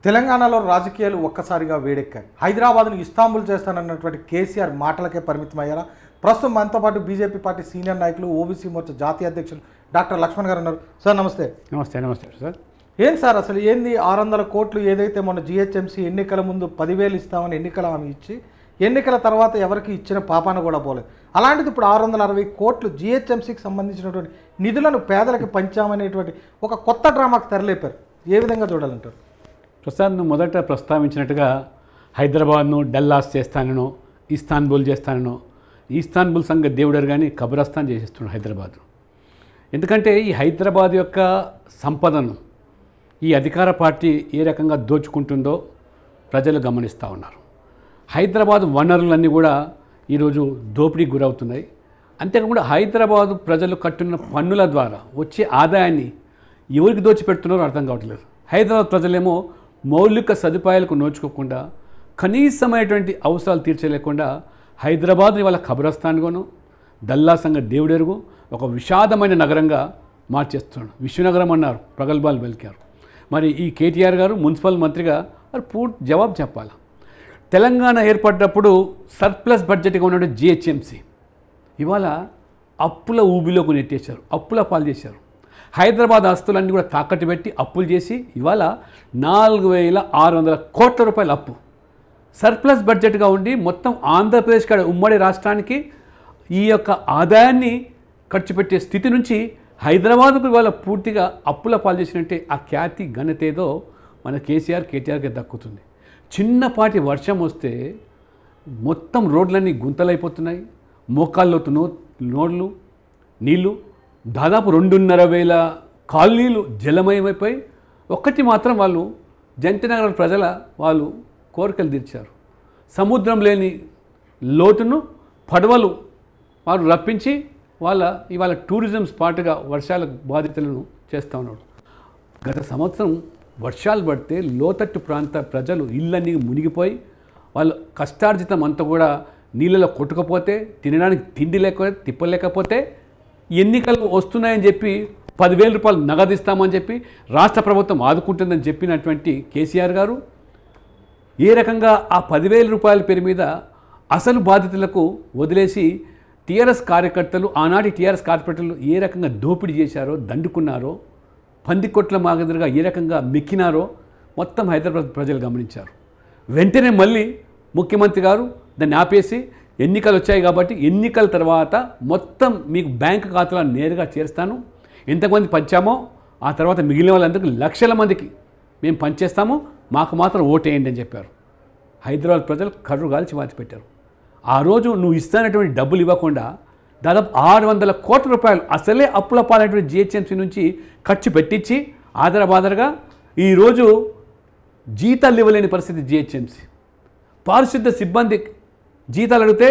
తెలంగాణలో రాజకీయాలు ఒక్కసారిగా వేడెక్కాయి హైదరాబాద్ను ఇస్తాంబుల్ చేస్తానన్నటువంటి కేసీఆర్ మాటలకే పరిమితమయ్యారా ప్రస్తుతం మనతో పాటు బీజేపీ పార్టీ సీనియర్ నాయకులు ఓబీసీ మోర్చా జాతీయ అధ్యక్షులు డాక్టర్ లక్ష్మణ్ గారు ఉన్నారు సార్ నమస్తే నమస్తే నమస్తే సార్ ఏం సార్ అసలు ఏంది ఆరు వందల కోట్లు ఏదైతే మొన్న జిహెచ్ఎంసీ ఎన్నికల ముందు పదివేలు ఇస్తామని ఎన్నికల హామీ ఇచ్చి ఎన్నికల తర్వాత ఎవరికి ఇచ్చిన పాపాన కూడా పోలేదు అలాంటిది ఇప్పుడు ఆరు వందల అరవై కోట్లు జిహెచ్ఎంసీకి సంబంధించినటువంటి నిధులను పేదలకు పంచామనేటువంటి ఒక కొత్త డ్రామాకు తెరలేపారు ఏ విధంగా చూడాలంటారు ప్రసాద్ నువ్వు మొదట ప్రస్తావించినట్టుగా హైదరాబాద్ను డల్లాస్ చేస్తానను ఇస్తాన్బుల్ చేస్తానను ఇస్తాన్బుల్ సంఘ దేవుడరు కానీ కబ్రస్థాన్ చేసేస్తున్నాడు హైదరాబాద్ ఎందుకంటే ఈ హైదరాబాద్ యొక్క సంపదను ఈ అధికార పార్టీ ఏ రకంగా దోచుకుంటుందో ప్రజలు గమనిస్తూ ఉన్నారు హైదరాబాద్ వనరులన్నీ కూడా ఈరోజు దోపిడీకి గురవుతున్నాయి అంతేకాకుండా హైదరాబాద్ ప్రజలు కట్టున్న పన్నుల ద్వారా వచ్చే ఆదాయాన్ని ఎవరికి దోచిపెడుతున్నారో అర్థం కావట్లేదు హైదరాబాద్ ప్రజలేమో మౌలిక సదుపాయాలకు నోచుకోకుండా కనీసమైనటువంటి అవసరాలు తీర్చలేకుండా హైదరాబాద్ని వాళ్ళ ఖబరస్థాన్గాను దల్లా సంఘ దేవుడెరుగు ఒక విషాదమైన నగరంగా మార్చేస్తున్నాడు విశ్వనగరం అన్నారు ప్రగల్భాలు పలికారు మరి ఈ కేటీఆర్ గారు మున్సిపల్ మంత్రిగా వారు పూర్తి జవాబు చెప్పాలి తెలంగాణ ఏర్పడ్డప్పుడు సర్ప్లస్ బడ్జెట్గా ఉన్నటువంటి జిహెచ్ఎంసీ ఇవాళ అప్పుల ఊబిలోకి నెట్టేశారు అప్పుల పాలు చేశారు హైదరాబాద్ ఆస్తులన్నీ కూడా తాకట్టు పెట్టి అప్పులు చేసి ఇవాళ నాలుగు వేల ఆరు వందల కోట్ల రూపాయల అప్పు సర్ప్లస్ బడ్జెట్గా ఉండి మొత్తం ఆంధ్రప్రదేశ్ కాడ ఉమ్మడి రాష్ట్రానికి ఈ యొక్క ఆదాయాన్ని ఖర్చు పెట్టే స్థితి నుంచి హైదరాబాద్కు ఇవాళ పూర్తిగా అప్పుల పాలు చేసినట్టే ఆ ఖ్యాతి ఘనత ఏదో మన కేసీఆర్ కేటీఆర్కి దక్కుతుంది చిన్నపాటి వర్షం వస్తే మొత్తం రోడ్లన్నీ గుంతలైపోతున్నాయి మోకాళ్ళలోతు నో నోడ్లు నీళ్లు దాదాపు రెండున్నర వేల కాలనీలు జలమయమైపోయి ఒక్కటి మాత్రం వాళ్ళు జంటనగర్ ప్రజల వాళ్ళు కోరికలు తీర్చారు సముద్రం లేని లోతును పడవలు వారు రప్పించి వాళ్ళ ఇవాళ టూరిజం స్పాట్గా వర్షాల బాధితులను చేస్తూ ఉన్నాడు గత సంవత్సరం వర్షాలు పడితే లోతట్టు ప్రాంత ప్రజలు ఇళ్ళన్నీ మునిగిపోయి వాళ్ళు కష్టార్జితం అంతా కూడా నీళ్ళలో కొట్టుకపోతే తినడానికి తిండి లేక తిప్పలేకపోతే ఎన్నికలు వస్తున్నాయని చెప్పి పదివేల రూపాయలు నగదిస్తామని చెప్పి రాష్ట్ర ప్రభుత్వం ఆదుకుంటుందని చెప్పినటువంటి కేసీఆర్ గారు ఏ రకంగా ఆ పదివేల రూపాయల పేరు మీద అసలు బాధితులకు వదిలేసి టీఆర్ఎస్ కార్యకర్తలు ఆనాటి టీఆర్ఎస్ కార్పొరేటర్లు ఏ రకంగా దోపిడీ చేశారో దండుకున్నారో పందికొట్ల మాగదురుగా ఏ రకంగా మెక్కినారో మొత్తం హైదరాబాద్ ప్రజలు గమనించారు వెంటనే మళ్ళీ ముఖ్యమంత్రి గారు దాన్ని ఆపేసి ఎన్నికలు వచ్చాయి కాబట్టి ఎన్నికల తర్వాత మొత్తం మీకు బ్యాంక్ ఖాతాలో నేరుగా చేరుస్తాను ఎంతమంది పంచామో ఆ తర్వాత మిగిలిన వాళ్ళందరికీ లక్షల మందికి మేము పనిచేస్తాము మాకు మాత్రం ఓటేయండి అని చెప్పారు హైదరాబాద్ ప్రజలు కర్రు గాల్చి వాతి పెట్టారు ఆ రోజు నువ్వు ఇస్తానటువంటి డబ్బులు ఇవ్వకుండా దాదాపు ఆరు వందల కోట్ల రూపాయలు అసలే అప్పుల పాలైనటువంటి జిహెచ్ఎంసీ నుంచి ఖర్చు పెట్టించి ఆదరబాదరగా ఈరోజు జీతాలు ఇవ్వలేని పరిస్థితి జిహెచ్ఎంసీ పారిశుద్ధ సిబ్బంది జీతాలు అడిగితే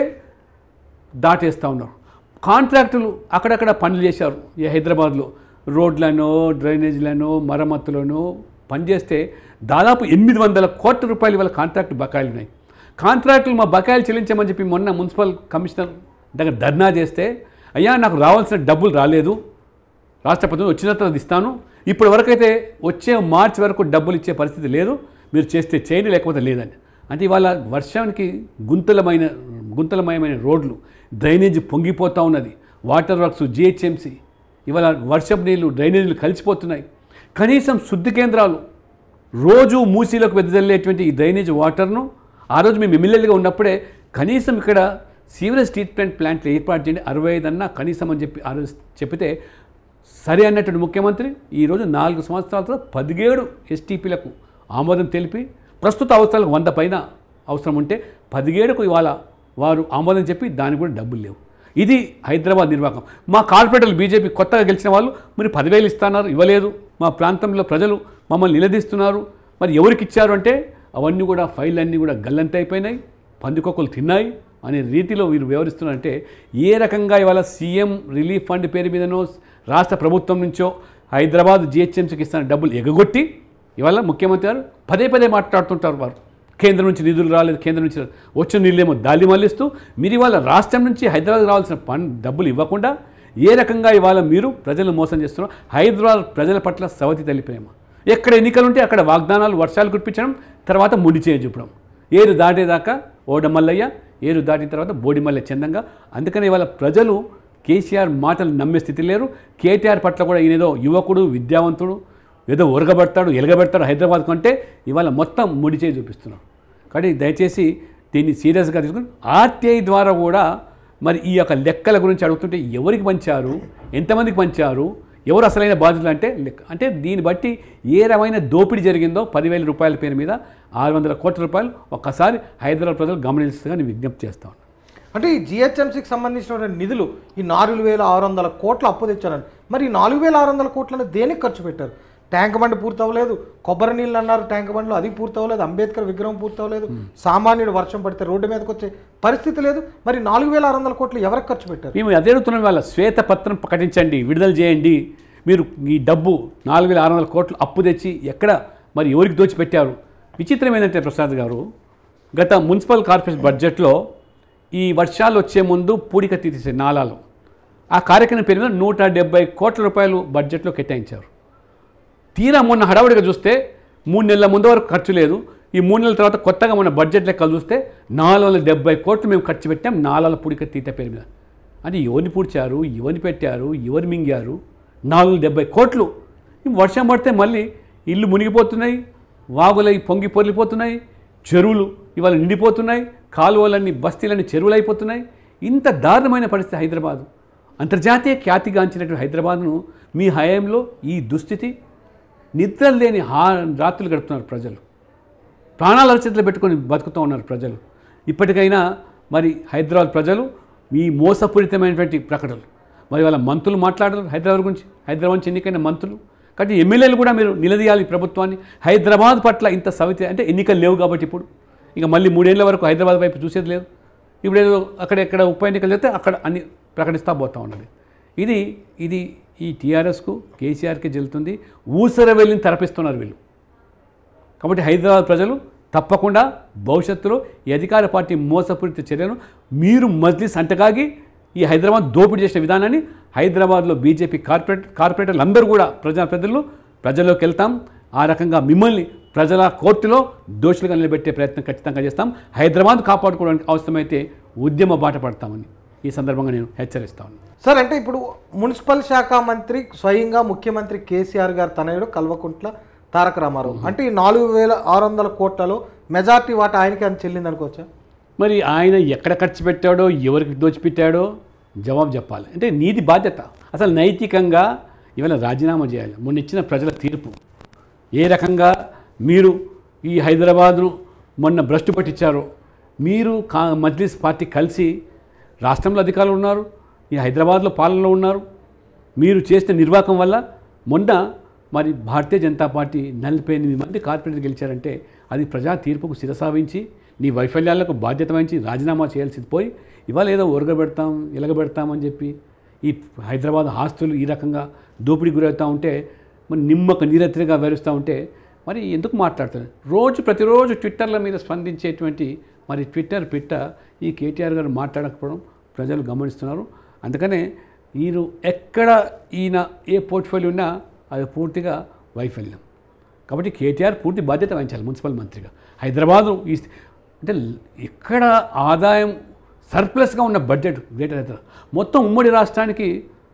దాటేస్తూ ఉన్నారు కాంట్రాక్టులు అక్కడక్కడ పనులు చేశారు ఈ హైదరాబాద్లో రోడ్లను డ్రైనేజీలను మరమ్మతులను పనిచేస్తే దాదాపు ఎనిమిది వందల కోట్ల రూపాయలు వాళ్ళ కాంట్రాక్ట్ బకాయిలు ఉన్నాయి కాంట్రాక్టులు మా బకాయిలు చెల్లించమని చెప్పి మొన్న మున్సిపల్ కమిషనర్ దగ్గర ధర్నా చేస్తే అయ్యా నాకు రావాల్సిన డబ్బులు రాలేదు రాష్ట్ర ప్రభుత్వం వచ్చిన తర్వాత ఇస్తాను ఇప్పటి వరకైతే వచ్చే మార్చి వరకు డబ్బులు ఇచ్చే పరిస్థితి లేదు మీరు చేస్తే చేయండి లేకపోతే లేదని అంటే ఇవాళ వర్షానికి గుంతలమైన గుంతలమయమైన రోడ్లు డ్రైనేజ్ పొంగిపోతూ ఉన్నది వాటర్ వర్క్స్ జిహెచ్ఎంసీ ఇవాళ వర్షపు నీళ్లు డ్రైనేజీలు కలిసిపోతున్నాయి కనీసం శుద్ధి కేంద్రాలు రోజు మూసీలోకి వెదజల్లేటువంటి ఈ డ్రైనేజ్ వాటర్ను ఆ రోజు మేము ఎమ్మెల్యేలుగా ఉన్నప్పుడే కనీసం ఇక్కడ సీవరేజ్ ట్రీట్మెంట్ ప్లాంట్లు ఏర్పాటు చేయండి అరవై ఐదు అన్నా కనీసం అని చెప్పి ఆ రోజు చెప్పితే సరే అన్నటువంటి ముఖ్యమంత్రి ఈరోజు నాలుగు సంవత్సరాల తర్వాత పదిహేడు ఎస్టీపీలకు ఆమోదం తెలిపి ప్రస్తుత అవసరాలకు వంద పైన అవసరం ఉంటే పదిహేడుకు ఇవాళ వారు ఆమోదం చెప్పి దానికి కూడా డబ్బులు లేవు ఇది హైదరాబాద్ నిర్వాహకం మా కార్పొరేటర్లు బీజేపీ కొత్తగా గెలిచిన వాళ్ళు మరి పదివేలు ఇస్తున్నారు ఇవ్వలేదు మా ప్రాంతంలో ప్రజలు మమ్మల్ని నిలదీస్తున్నారు మరి ఎవరికి ఇచ్చారు అంటే అవన్నీ కూడా ఫైల్ అన్నీ కూడా గల్లంత అయిపోయినాయి పందికొక్కలు తిన్నాయి అనే రీతిలో వీరు వివరిస్తున్నారంటే ఏ రకంగా ఇవాళ సీఎం రిలీఫ్ ఫండ్ పేరు మీదనో రాష్ట్ర ప్రభుత్వం నుంచో హైదరాబాద్ జిహెచ్ఎంసీకి ఇస్తున్న డబ్బులు ఎగగొట్టి ఇవాళ ముఖ్యమంత్రి గారు పదే పదే మాట్లాడుతుంటారు వారు కేంద్రం నుంచి నిధులు రాలేదు కేంద్రం నుంచి రాలేదు. వచ్చిన నిధులేమో దాలి మళ్ళిస్తూ మీరు ఇవాళ రాష్ట్రం నుంచి హైదరాబాద్ రావాల్సిన పని డబ్బులు ఇవ్వకుండా ఏ రకంగా ఇవాళ మీరు ప్రజలను మోసం చేస్తున్నారో హైదరాబాద్ ప్రజల పట్ల సవతి తల్లి ప్రేమ ఎక్కడ ఎన్నికలు ఉంటే అక్కడ వాగ్దానాలు వర్షాలు కురిపించడం తర్వాత ముడి చేయ చూపడం ఏరు దాటేదాకా ఓడమల్లయ్య ఏరు దాటిన తర్వాత బోడిమల్లె చందంగా అందుకని ఇవాళ ప్రజలు కేసీఆర్ మాటలు నమ్మే స్థితి లేరు కేటీఆర్ పట్ల కూడా ఈయనేదో యువకుడు విద్యావంతుడు ఏదో ఉరగబెడతాడు ఎలగబెడతాడు హైదరాబాద్ కంటే ఇవాళ మొత్తం ముడి చేయి చూపిస్తున్నారు కాబట్టి దయచేసి దీన్ని సీరియస్గా తీసుకుని ఆర్టీఐ ద్వారా కూడా మరి ఈ యొక్క లెక్కల గురించి అడుగుతుంటే ఎవరికి పంచారు ఎంతమందికి పంచారు ఎవరు అసలైన బాధ్యులు అంటే లెక్క అంటే దీన్ని బట్టి ఏ రకమైన దోపిడీ జరిగిందో పదివేల రూపాయల పేరు మీద ఆరు వందల కోట్ల రూపాయలు ఒక్కసారి హైదరాబాద్ ప్రజలు గమనిస్తుందిగా నేను విజ్ఞప్తి చేస్తా ఉన్నాను అంటే ఈ జిహెచ్ఎంసీకి సంబంధించినటువంటి నిధులు ఈ నాలుగు వేల ఆరు వందల కోట్ల అప్పు తెచ్చారండి మరి ఈ నాలుగు వేల ఆరు వందల కోట్లను దేనికి ఖర్చు పెట్టారు ట్యాంక్ బండి పూర్తవలేదు కొబ్బరి నీళ్ళు అన్నారు ట్యాంక్ బండ్లు అది పూర్తవలేదు అంబేద్కర్ విగ్రహం పూర్తవలేదు సామాన్యుడు వర్షం పడితే రోడ్డు మీదకి వచ్చే పరిస్థితి లేదు మరి నాలుగు వేల ఆరు వందల కోట్లు ఎవరికి ఖర్చు పెట్టారు మేము అదే అడుగుతున్నాం వాళ్ళ శ్వేతపత్రం ప్రకటించండి విడుదల చేయండి మీరు ఈ డబ్బు నాలుగు వేల ఆరు వందల కోట్లు అప్పు తెచ్చి ఎక్కడ మరి ఎవరికి దోచిపెట్టారు విచిత్రం ఏంటంటే ప్రసాద్ గారు గత మున్సిపల్ కార్పొరేషన్ బడ్జెట్లో ఈ వర్షాలు వచ్చే ముందు పూడిక తీసే నాలాలు ఆ కార్యక్రమం పేరు మీద నూట డెబ్బై కోట్ల రూపాయలు బడ్జెట్లో కేటాయించారు తీరా మొన్న హడావుడిగా చూస్తే మూడు నెలల ముందు వరకు ఖర్చు లేదు ఈ మూడు నెలల తర్వాత కొత్తగా మన బడ్జెట్ లెక్కలు చూస్తే నాలుగు వందల డెబ్బై కోట్లు మేము ఖర్చు పెట్టాం నాలుగు పూడిక తీత పేరు మీద అంటే ఎవరిని పూడ్చారు ఎవరిని పెట్టారు ఎవరు మింగారు నాలుగు డెబ్బై కోట్లు ఈ వర్షం పడితే మళ్ళీ ఇల్లు మునిగిపోతున్నాయి వాగులై పొంగి పొర్లిపోతున్నాయి చెరువులు ఇవాళ నిండిపోతున్నాయి కాలువలన్నీ బస్తీలన్నీ చెరువులు అయిపోతున్నాయి ఇంత దారుణమైన పరిస్థితి హైదరాబాదు అంతర్జాతీయ ఖ్యాతిగాంచినటువంటి హైదరాబాద్ను మీ హయాంలో ఈ దుస్థితి నిద్ర లేని హా రాత్రులు గడుపుతున్నారు ప్రజలు ప్రాణాల అరచేతిలో పెట్టుకొని బతుకుతూ ఉన్నారు ప్రజలు ఇప్పటికైనా మరి హైదరాబాద్ ప్రజలు ఈ మోసపూరితమైనటువంటి ప్రకటనలు మరి వాళ్ళ మంత్రులు మాట్లాడరు హైదరాబాద్ గురించి హైదరాబాద్ నుంచి ఎన్నికైన మంత్రులు కాబట్టి ఎమ్మెల్యేలు కూడా మీరు నిలదీయాలి ఈ ప్రభుత్వాన్ని హైదరాబాద్ పట్ల ఇంత సవితి అంటే ఎన్నికలు లేవు కాబట్టి ఇప్పుడు ఇంకా మళ్ళీ మూడేళ్ల వరకు హైదరాబాద్ వైపు చూసేది లేదు ఇప్పుడు ఏదో అక్కడెక్కడ ఉప ఎన్నికలు చేస్తే అక్కడ అన్ని ప్రకటిస్తూ పోతూ ఉన్నది ఇది ఇది ఈ టీఆర్ఎస్కు కేసీఆర్కి చెల్లుతుంది ఊసర వెళ్ళిని తరపిస్తున్నారు వీళ్ళు కాబట్టి హైదరాబాద్ ప్రజలు తప్పకుండా భవిష్యత్తులో ఈ అధికార పార్టీ మోసపూరిత చర్యను మీరు మజ్లిస్ అంటగాగి ఈ హైదరాబాద్ దోపిడీ చేసిన విధానాన్ని హైదరాబాద్లో బీజేపీ కార్పొరేట్ కార్పొరేటర్లు అందరూ కూడా ప్రజాప్రతినిధులు ప్రజల్లోకి వెళ్తాం ఆ రకంగా మిమ్మల్ని ప్రజల కోర్టులో దోషులుగా నిలబెట్టే ప్రయత్నం ఖచ్చితంగా చేస్తాం హైదరాబాద్ కాపాడుకోవడానికి అవసరమైతే ఉద్యమ బాట పడతామని ఈ సందర్భంగా నేను హెచ్చరిస్తాను సార్ అంటే ఇప్పుడు మున్సిపల్ శాఖ మంత్రి స్వయంగా ముఖ్యమంత్రి కేసీఆర్ గారు తనయుడు కల్వకుంట్ల తారక రామారావు అంటే ఈ నాలుగు వేల ఆరు వందల కోట్లలో మెజార్టీ వాటా ఆయనకి అని చెల్లింది అనుకోవచ్చా మరి ఆయన ఎక్కడ ఖర్చు పెట్టాడో ఎవరికి దోచిపెట్టాడో జవాబు చెప్పాలి అంటే నీది బాధ్యత అసలు నైతికంగా ఇవాళ రాజీనామా చేయాలి మొన్న ఇచ్చిన ప్రజల తీర్పు ఏ రకంగా మీరు ఈ హైదరాబాద్ను మొన్న భ్రష్టు పట్టించారో మీరు కా మజ్లిస్ పార్టీ కలిసి రాష్ట్రంలో అధికారులు ఉన్నారు ఈ హైదరాబాద్లో పాలనలో ఉన్నారు మీరు చేసిన నిర్వాహకం వల్ల మొన్న మరి భారతీయ జనతా పార్టీ నలభై ఎనిమిది మంది కార్పొరేటర్ గెలిచారంటే అది ప్రజా తీర్పుకు శిరసావించి నీ వైఫల్యాలకు బాధ్యత వహించి రాజీనామా చేయాల్సింది పోయి ఇవాళ ఏదో ఒరగబెడతాం ఇలగబెడతామని చెప్పి ఈ హైదరాబాద్ ఆస్తులు ఈ రకంగా దోపిడీ గురవుతూ ఉంటే మరి నిమ్మక నీరెత్తిగా వ్యవహరిస్తూ ఉంటే మరి ఎందుకు మాట్లాడుతారు రోజు ప్రతిరోజు ట్విట్టర్ల మీద స్పందించేటువంటి మరి ట్విట్టర్ పిట్ట ఈ కేటీఆర్ గారు మాట్లాడకపోవడం ప్రజలు గమనిస్తున్నారు అందుకనే ఈయన ఎక్కడ ఈయన ఏ పోర్ట్ఫోలియో ఉన్నా అది పూర్తిగా వైఫల్యం కాబట్టి కేటీఆర్ పూర్తి బాధ్యత వహించాలి మున్సిపల్ మంత్రిగా హైదరాబాదు ఈ అంటే ఎక్కడ ఆదాయం సర్ప్లస్గా ఉన్న బడ్జెట్ గ్రేటర్ హైదరాబాద్ మొత్తం ఉమ్మడి రాష్ట్రానికి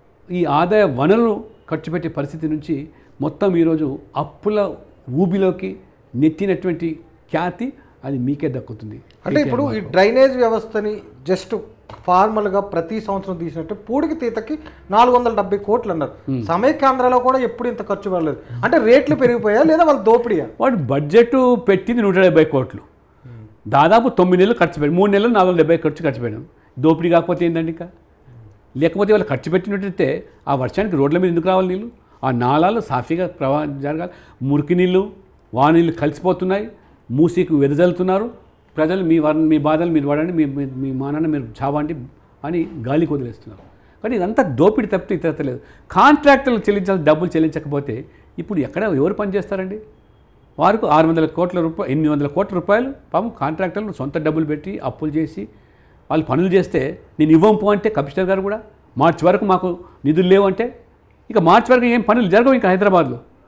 ఈ ఆదాయ వనరులు ఖర్చు పెట్టే పరిస్థితి నుంచి మొత్తం ఈరోజు అప్పుల ఊబిలోకి నెట్టినటువంటి ఖ్యాతి అది మీకే దక్కుతుంది అంటే ఇప్పుడు ఈ డ్రైనేజ్ వ్యవస్థని జస్ట్ ఫార్మల్గా ప్రతి సంవత్సరం తీసినట్టు పూడికి తీతకి నాలుగు వందల డెబ్బై కోట్లు అన్నారు సమైక్యాంధ్రలో కూడా ఎప్పుడు ఇంత ఖర్చు పడలేదు అంటే రేట్లు పెరిగిపోయా లేదా వాళ్ళు దోపిడియా వాడు బడ్జెట్ పెట్టింది నూట డెబ్బై కోట్లు దాదాపు తొమ్మిది నెలలు ఖర్చు పెట్టి మూడు నెలలు నాలుగు వందల డెబ్బై ఖర్చు ఖర్చు పెట్టాం దోపిడీ కాకపోతే ఏందండి ఇంకా లేకపోతే వాళ్ళు ఖర్చు పెట్టినట్టయితే ఆ వర్షానికి రోడ్ల మీద ఎందుకు రావాలి నీళ్ళు ఆ నాళాలు సాఫీగా ప్రవాహం జరగాలి మురికి నీళ్ళు వాన నీళ్ళు కలిసిపోతున్నాయి మూసీకి వెదజల్లుతున్నారు ప్రజలు మీ వర్ మీ బాధలు మీరు పడండి మీ మీ- మీ మానాన్ని మీరు చావండి అని గాలికి వదిలేస్తున్నారు కానీ ఇదంతా దోపిడీ తప్పితే ఇతరత లేదు కాంట్రాక్టర్లు చెల్లించాల్సిన డబ్బులు చెల్లించకపోతే ఇప్పుడు ఎక్కడ ఎవరు పని చేస్తారండి వారికి ఆరు వందల కోట్ల రూపాయలు ఎనిమిది వందల కోట్ల రూపాయలు పాపం కాంట్రాక్టర్లు సొంత డబ్బులు పెట్టి అప్పులు చేసి వాళ్ళు పనులు చేస్తే నేను ఇవ్వం పో అంటే కమిషనర్ గారు కూడా మార్చి వరకు మాకు నిధులు లేవు అంటే ఇక మార్చి వరకు ఏం పనులు జరగవు ఇంకా హైదరాబాద్లో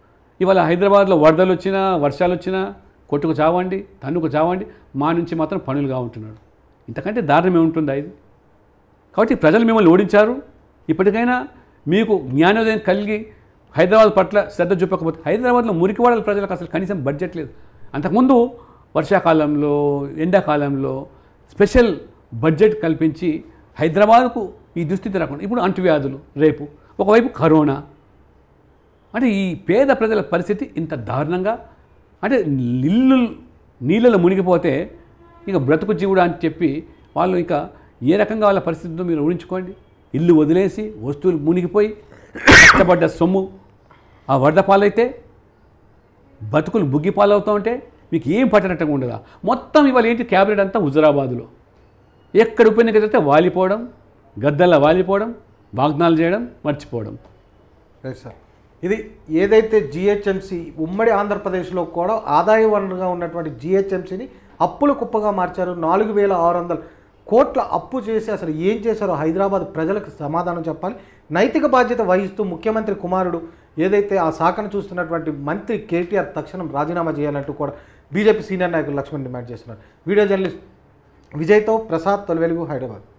ఇవాళ హైదరాబాద్లో వరదలు వచ్చినా వర్షాలు వచ్చినా కొట్టుకు చావండి తన్నుకు చావండి మా నుంచి మాత్రం పనులుగా ఉంటున్నాడు ఇంతకంటే దారుణం ఏముంటుందా ఇది కాబట్టి ప్రజలు మిమ్మల్ని ఓడించారు ఇప్పటికైనా మీకు జ్ఞానోదయం కలిగి హైదరాబాద్ పట్ల శ్రద్ధ చూపకపోతే హైదరాబాద్లో మురికివాడల ప్రజలకు అసలు కనీసం బడ్జెట్ లేదు అంతకుముందు వర్షాకాలంలో ఎండాకాలంలో స్పెషల్ బడ్జెట్ కల్పించి హైదరాబాద్కు ఈ దుస్థితి రాకుండా ఇప్పుడు అంటువ్యాధులు రేపు ఒకవైపు కరోనా అంటే ఈ పేద ప్రజల పరిస్థితి ఇంత దారుణంగా అంటే ఇల్లు నీళ్ళలో మునిగిపోతే ఇక బ్రతుకు జీవుడు అని చెప్పి వాళ్ళు ఇంకా ఏ రకంగా వాళ్ళ పరిస్థితితో మీరు ఊహించుకోండి ఇల్లు వదిలేసి వస్తువులు మునిగిపోయి కష్టపడ్డ సొమ్ము ఆ వరద పాలైతే బతుకులు బుగ్గి పాలవుతూ ఉంటే మీకు ఏం పట్టనట్టుగా ఉండదా మొత్తం ఇవాళ ఏంటి క్యాబినెట్ అంతా హుజరాబాదులో ఎక్కడ ఉప ఎన్నిక జరిగితే వాలిపోవడం గద్దల్లా వాలిపోవడం వాగ్దానాలు చేయడం మర్చిపోవడం రైట్ సార్ ఇది ఏదైతే జిహెచ్ఎంసి ఉమ్మడి ఆంధ్రప్రదేశ్లో కూడా ఆదాయ వనరుగా ఉన్నటువంటి జిహెచ్ఎంసిని అప్పుల కుప్పగా మార్చారు నాలుగు వేల ఆరు వందల కోట్ల అప్పు చేసి అసలు ఏం చేశారో హైదరాబాద్ ప్రజలకు సమాధానం చెప్పాలి నైతిక బాధ్యత వహిస్తూ ముఖ్యమంత్రి కుమారుడు ఏదైతే ఆ శాఖను చూస్తున్నటువంటి మంత్రి కేటీఆర్ తక్షణం రాజీనామా చేయాలంటూ కూడా బీజేపీ సీనియర్ నాయకులు లక్ష్మణ్ డిమాండ్ చేస్తున్నారు వీడియో జర్నలిస్ట్ విజయ్తో ప్రసాద్ తొలి వెలుగు హైదరాబాద్